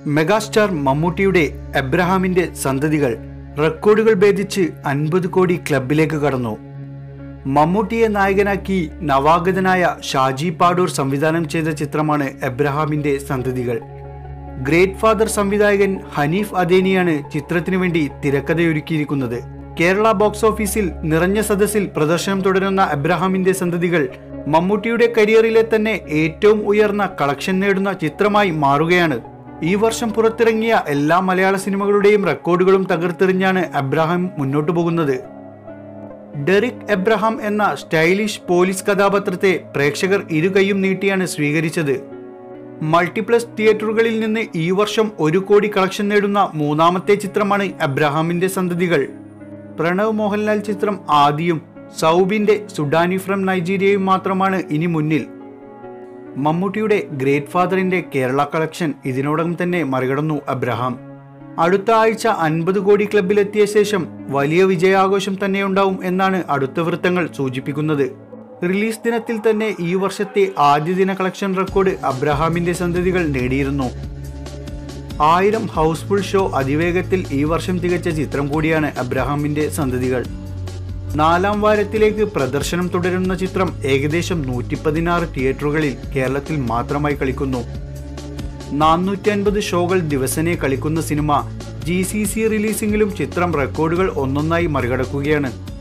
megastar മമ്മൂട്ടിയുടെ എബ്രഹാമിന്റെ സന്തതികൾ റെക്കോർഡുകൾ ഭേദിച്ച് അൻപത് കോടി ക്ലബിലേക്ക് കടന്നു മമ്മൂട്ടിയെ നായകനാക്കി നവാഗതനായ ഷാജി പാടൂർ സംവിധാനം ചെയ്ത ചിത്രമാണ് എബ്രഹാമിന്റെ സന്തതികൾ ഗ്രേറ്റ് ഫാദർ സംവിധായകൻ ഹനീഫ് അദേനിയാണ് ചിത്രത്തിനു വേണ്ടി തിരക്കഥയൊരുക്കിയിരിക്കുന്നത് കേരള ബോക്സ് ഓഫീസിൽ നിറഞ്ഞ സദസ്സിൽ പ്രദർശനം തുടരുന്ന എബ്രഹാമിന്റെ സന്തതികൾ മമ്മൂട്ടിയുടെ കരിയറിലെ തന്നെ ഏറ്റവും ഉയർന്ന കളക്ഷൻ നേടുന്ന ചിത്രമായി മാറുകയാണ് ഈ വർഷം പുറത്തിറങ്ങിയ എല്ലാ മലയാള സിനിമകളുടെയും റെക്കോർഡുകളും തകർത്തെറിഞ്ഞാണ് എബ്രഹാം മുന്നോട്ടു പോകുന്നത് ഡെറിക് എബ്രഹാം എന്ന സ്റ്റൈലിഷ് പോലീസ് കഥാപാത്രത്തെ പ്രേക്ഷകർ ഇരുകൈയും നീട്ടിയാണ് സ്വീകരിച്ചത് മൾട്ടിപ്ലസ് തിയേറ്ററുകളിൽ നിന്ന് ഈ വർഷം ഒരു കോടി കളക്ഷൻ നേടുന്ന മൂന്നാമത്തെ ചിത്രമാണ് എബ്രഹാമിന്റെ സന്തതികൾ പ്രണവ് മോഹൻലാൽ ചിത്രം ആദിയും സൗബിന്റെ സുഡാനി ഫ്രം നൈജീരിയയും മാത്രമാണ് ഇനി മുന്നിൽ മമ്മൂട്ടിയുടെ ഗ്രേറ്റ് ഫാദറിന്റെ കേരള കളക്ഷൻ ഇതിനോടകം തന്നെ മറികടന്നു അബ്രഹാം അടുത്ത ആഴ്ച അൻപത് കോടി ക്ലബിലെത്തിയ ശേഷം വലിയ വിജയാഘോഷം തന്നെയുണ്ടാവും എന്നാണ് അടുത്ത വൃത്തങ്ങൾ സൂചിപ്പിക്കുന്നത് റിലീസ് ദിനത്തിൽ തന്നെ ഈ വർഷത്തെ ആദ്യ ദിന കളക്ഷൻ റെക്കോർഡ് അബ്രഹാമിന്റെ സന്തതികൾ നേടിയിരുന്നു ആയിരം ഹൗസ്ഫുൾ ഷോ അതിവേഗത്തിൽ ഈ വർഷം തികച്ച ചിത്രം കൂടിയാണ് അബ്രഹാമിന്റെ സന്തതികൾ നാലാം വാരത്തിലേക്ക് പ്രദർശനം തുടരുന്ന ചിത്രം ഏകദേശം നൂറ്റി പതിനാറ് തിയേറ്ററുകളിൽ കേരളത്തിൽ മാത്രമായി കളിക്കുന്നു നാനൂറ്റി അൻപത് ഷോകൾ ദിവസനെ കളിക്കുന്ന സിനിമ ജി സി സി റിലീസിംഗിലും ചിത്രം റെക്കോർഡുകൾ ഒന്നൊന്നായി മറികടക്കുകയാണ്